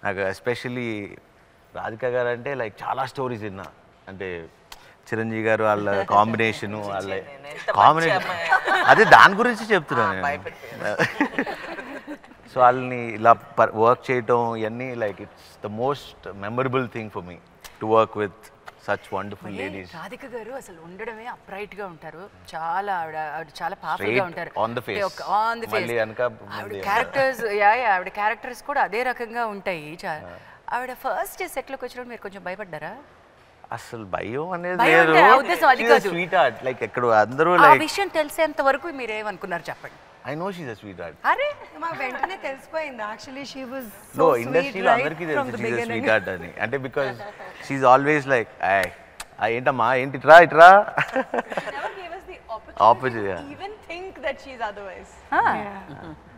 నాకు ఎస్పెషలీ రాధిక గారు అంటే లైక్ చాలా స్టోరీస్ విన్నా అంటే చిరంజీవి గారు వాళ్ళ కాంబినేషన్ వాళ్ళ నేను ఎంత మంచి కాంబినేషన్ అమ్మాయి. అదే దాని గురించి చెప్తున్నాను సో వాళ్ళని ఇలా వర్క్ చేయటం ఇవన్నీ like it's the most memorable thing for me to work with such wonderful మళ్ళీ లేడీస్ రాధిక గారు అసలు ఉండడమే అప్రైట్ గా ఉంటారు చాలా ఆవిడ ఆవిడ చాలా పవర్ఫుల్ గా Straight ఉంటారు on the face. On the face మళ్ళీ వెనక ఆవిడ ముందు క్యారెక్టర్స్ యా యా ఆవిడ క్యారెక్టర్స్ కూడా అదే రకంగా ఉంటాయి చా- ఆవిడ ఫస్ట్ సెట్ లోకి వచ్చినప్పుడు మీరు కొంచెం భయపడ్డారా అసలు భయం అనేది భయం లేదు అంటే ఆ ఉద్దేశం అది కాదు. స్వీట్ హార్ట్ లైక్ ఎక్కడ అందరూ ఆ లైక్ విషయం తెలిసేంత వరకు మీరు ఏమనుకున్నారు చెప్పండి I know she's a sweetheart అరే మాకు వెంటనే తెలిసిపోయింది యాక్చువల్లీ షీ వాజ్ నో ఇండస్ట్రీలో అందరికీ తెలుసు షీస్ అ స్వీట్ హార్ట్ అని అంటే because she always like I ఏంటమ్మా ఏంటి ఇట్రా ఇట్రా never gave us the Opposite, opportunity yeah. to even think that she's otherwise. ఆ.